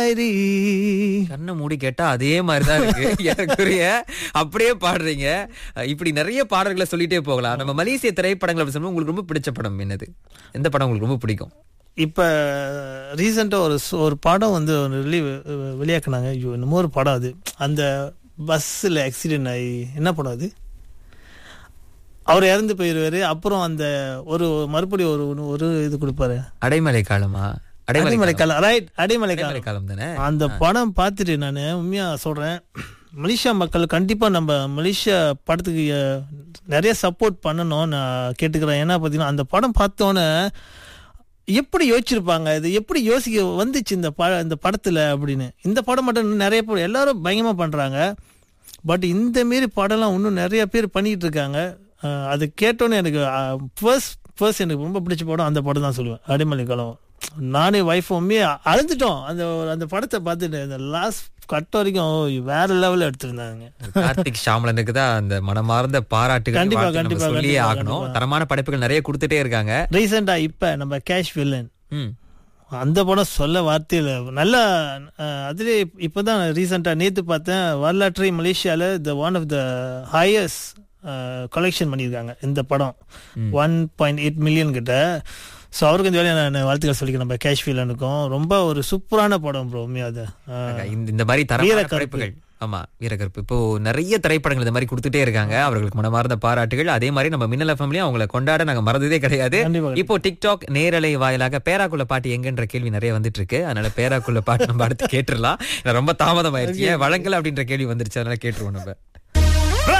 கண்ணை மூடி கேட்டா அதே மாதிரிதான் இருக்கு எனக்குரிய அப்படியே பாடுறீங்க அஹ் இப்படி நிறைய பாடல்களை சொல்லிட்டே போகலாம் நம்ம மலேசிய திரைப்படங்கள் அப்படி சொல்லும்போது உங்களுக்கு ரொம்ப பிடிச்ச படம் என்னது எந்த படம் உங்களுக்கு ரொம்ப பிடிக்கும் இப்போ ரீசெண்டாக ஒரு சு- ஒரு படம் வந்து ஒரு வெளி வெளியாக்குனாங்க ஐயோ என்னமோ ஒரு படம் அது அந்த பஸ்ஸில் ஆக்சிடென்ட் ஆகி என்ன படம் அது அவர் இறந்து போயிடுவாரு அப்புறம் அந்த ஒரு மறுபடியும் ஒரு ஒரு- ஒரு இது கொடுப்பாரு அடைமலை காலமா அடைமலை அடிமலை காலம். காலம் ரைட் அடிமலை காலம் அடைமலை காலம் தானே அந்த படம் பார்த்துட்டு நான் உண்மையா சொல்றேன் மலேசியா மக்கள் கண்டிப்பா நம்ம மலேசியா படத்துக்கு அஹ், நிறைய சப்போர்ட் பண்ணணும் நான் கேட்டுக்கிறேன் ஏன்னா பார்த்தீங்கன்னா அந்த படம் பார்த்தோன்னே எப்படி யோசிச்சிருப்பாங்க இது எப்படி யோசிக்க வந்துச்சு இந்த ப இந்த படத்துல அப்படின்னு இந்த படம் மட்டும் இன்னும் நிறைய பேர் எல்லாரும் பயங்கரமா பண்றாங்க பட் இந்த மாரி படம்லாம் இன்னும் நிறைய பேர் பண்ணிட்டு இருக்காங்க அஹ், அது கேட்டோன்னே எனக்கு ஃபர்ஸ்ட் ஃபர்ஸ்ட் எனக்கு ரொம்ப பிடிச்ச படம் அந்த படம் தான் சொல்லுவேன் அடிமலை காலம் நானே ஒய்ஃப் உண்மையே அழுந்துட்டோம் அந்த ஒரு- அந்த படத்தை பார்த்துட்டு அந்த லாஸ்ட் கட் வரைக்கும் ஓ, வேற லெவலில் எடுத்திருந்தாங்க கார்த்திக் ஷாமலனுக்கு தான் அந்த மனமார்ந்த பாராட்டுகள் கண்டிப்பா, வாழ்த்து நம்ம கண்டிப்பா, சொல்லியே கண்டிப்பா, ஆகணும் கண்டிப்பா. தரமான படைப்புகள் நிறைய கொடுத்துட்டே இருக்காங்க ரீசெண்டா இப்ப நம்ம கேஷ் வில்லன் ம் அந்த படம் சொல்ல வார்த்தையில நல்லா அஹ், அதுலயே இப்பதான் ரீசெண்டா நேத்து பார்த்தேன் வரலாற்றை மலேசியால the one of the highest collection பண்ணியிருக்காங்க இந்த படம் ஒன் பாயிண்ட் எயிட் மில்லியன் கிட்ட ஸோ அவருக்கு இந்த வேலையை நான் வாழ்த்துக்கள் சொல்லிக்கிறேன் நம்ம கேஷ் வில்லனுக்கும் ரொம்ப ஒரு சூப்பரான படம் ப்ரோ உண்மையா அது அஹ், இந்த இந்த மாதிரி தரமான வீரக்கருப்பு. படைப்புகள் ஆமா வீரகற்பு இப்போ நிறைய திரைப்படங்கள் இந்த மாதிரி கொடுத்துட்டே இருக்காங்க அவர்களுக்கு மனமார்ந்த பாராட்டுகள் அதே மாதிரி நம்ம மின்னல ஃபேமிலியும் அவங்கள கொண்டாட நாங்க மறந்ததே கிடையாது கண்டிப்பா. இப்போ டிக்டாக் நேரலை வாயிலாக பேராக்குள்ள பாட்டு எங்கன்ற கேள்வி நிறைய வந்துட்டு இருக்கு அதனால பேராக்குள்ள பாட்டு நம்ம அடுத்து கேட்டுடலாம் ஏன்னா ரொம்ப தாமதம் ஆயிருச்சு ஏன் வழங்கல அப்படின்ற கேள்வி வந்துருச்சு அதனால கேட்டுருவோம் நம்ம